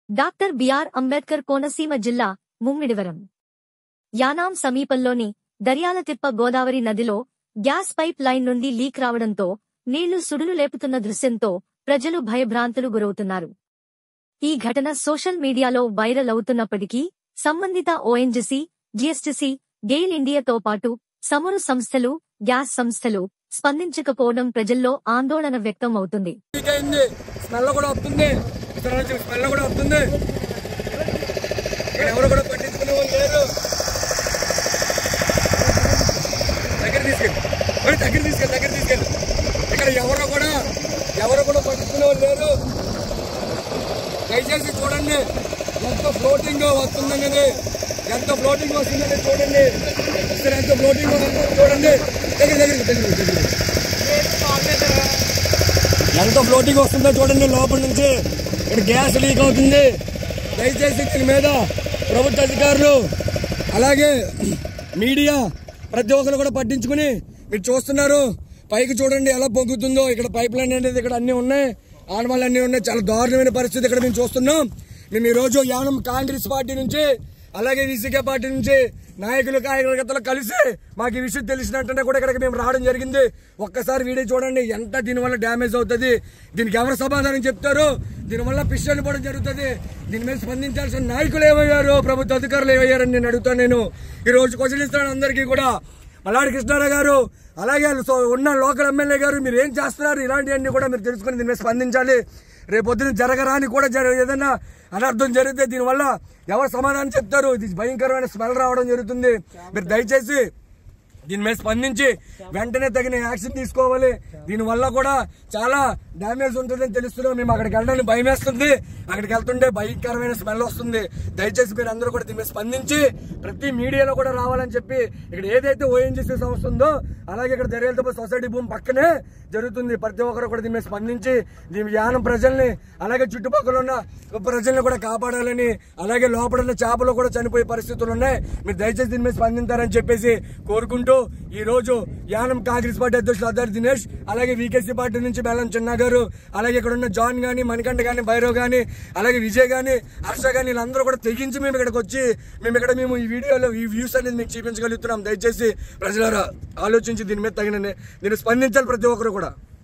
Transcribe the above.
doctor BR Ambedkar Konaseema జిల్లా ముమ్మిడివరం యానాం సమీపంలోని దర్యాలతిప్ప గోదావరి నదిలో గ్యాస్ పైప్ లైన్ నుండి లీక్ రావడంతో నీళ్లు సుడులు లేపుతున్న దృశ్యంతో ప్రజలు భయభ్రాంతులు గురవుతున్నారు ఈ ఘటన సోషల్ మీడియాలో వైరల్ అవుతున్నప్పటికీ సంబంధిత ఓఎన్జీసీ జిఎస్టిసి గెయిల్ ఇండియాతో పాటు చమురు సంస్థలు గ్యాస్ సంస్థలు స్పందించకపోవడం ప్రజల్లో ఆందోళన వ్యక్తం అవుతుంది లీక్ అయింది స్మెల్ కూడా వస్తుంది ఇక్కడ నుంచి స్మెల్ కూడా వస్తుంది ఇక్కడ ఎవరు కూడా పట్టించుకునే వాళ్ళు లేరు దగ్గర తీసుకెళ్ళి మరి దగ్గర తీసుకెళ్ళి దగ్గర తీసుకెళ్ళి ఇక్కడ ఎవరు కూడా ఎవరు కూడా పట్టించుకునే వాళ్ళు లేరు దయచేసి చూడండి ఎంత ఫ్లోటింగ్ వస్తుందనేది ఎంత ఫ్లోటింగ్ వస్తుందని చూడండి ఇక్కడ ఎంత ఫ్లోటింగ్ వస్తుందో చూడండి దగ్గర దగ్గర దగ్గర దగ్గర ఎంత ఫ్లోటింగ్ వస్తుందో చూడండి లోపల నుంచి ఇక్కడ గ్యాస్ లీక్ అవుతుంది దయచేసి దీని మీద ప్రభుత్వ అధికారులు అలాగే మీడియా ప్రతి ఒక్కరు కూడా పట్టించుకుని మీరు చూస్తున్నారు పైకి చూడండి ఎలా పొంగుతుందో ఇక్కడ పైప్ లైన్ అనేది ఇక్కడ అన్ని ఉన్నాయి ఆనవాళ్ళు అన్ని ఉన్నాయి చాలా దారుణమైన పరిస్థితి ఇక్కడ మేము చూస్తున్నాం మేము ఈ రోజు యానం కాంగ్రెస్ పార్టీ నుంచి అలాగే విసికే పార్టీ నుంచి నాయకులు కార్యకర్తలు కలిసి మాకు ఈ విషయం తెలిసినట్టుంటే కూడా ఇక్కడికి మేము రావడం జరిగింది ఒక్కసారి వీడియో చూడండి ఎంత దీనివల్ల డ్యామేజ్ అవుతుంది దీనికి ఎవరు సమాధానం చెప్తారు దీనివల్ల పిస్టల్ పడడం జరుగుతుంది దీని మీద స్పందించాల్సిన నాయకులు ఏమయ్యారు ప్రభుత్వ అధికారులు ఏమయ్యారని నేను అడుగుతాను నేను ఈ రోజు క్వశ్చన్ ఇస్తాను అందరికీ కూడా మల్లాడి కృష్ణారావు గారు అలాగే సో ఉన్న లోకల్ ఎమ్మెల్యే గారు మీరు ఏం చేస్తున్నారు ఇలాంటివన్నీ కూడా మీరు తెలుసుకుని దీని మీద స్పందించాలి రేపొద్దున జరగరాని కూడా జర ఏదైనా అనర్థం జరిగితే దీనివల్ల ఎవరు సమాధానం చెప్తారు ఇది భయంకరమైన స్మెల్ రావడం జరుగుతుంది మీరు దయచేసి దీని మీద స్పందించి వెంటనే తగిన యాక్షన్ తీసుకోవాలి దీనివల్ల కూడా చాలా డ్యామేజ్ ఉంటుందని తెలుస్తున్నాం మేము అక్కడికి వెళ్ళడానికి భయం వేస్తుంది అక్కడికి వెళ్తుంటే భయంకరమైన స్మెల్ వస్తుంది దయచేసి మీరు అందరూ కూడా దీని మీద స్పందించి ప్రతి మీడియాలో కూడా రావాలని చెప్పి ఇక్కడ ఏదైతే ఓఎన్జీసీ సంస్థ ఉందో అలాగే ఇక్కడ దర్యాలతో సొసైటీ భూమి పక్కనే జరుగుతుంది ప్రతి ఒక్కరు కూడా దీని మీద స్పందించి దీని యానం ప్రజల్ని అలాగే చుట్టుపక్కల ఉన్న ప్రజల్ని కూడా కాపాడాలని అలాగే లోపల ఉన్న చేపలు కూడా చనిపోయే పరిస్థితులు ఉన్నాయి మీరు దయచేసి దీని మీద స్పందించారని చెప్పేసి కోరుకుంటూ ఈ రోజు యానం కాంగ్రెస్ పార్టీ అధ్యక్షులు అద్దరు దినేష్ అలాగే వీకేసీ పార్టీ నుంచి బెల్లం చిన్న గారు అలాగే ఇక్కడ ఉన్న జాన్ గాని మణికంఠ గాని భైరవ్ గాని అలాగే విజయ్ గాని హర్ష గాని వీళ్ళందరూ కూడా తెగించి మేము ఇక్కడికి వచ్చి మేము ఇక్కడ మేము ఈ వీడియోలో ఈ వ్యూస్ అనేది మీకు చూపించగలుగుతున్నాం దయచేసి ప్రజలారా ఆలోచించి దీని మీద తగిన దీన్ని స్పందించాలి ప్రతి ఒక్కరు కూడా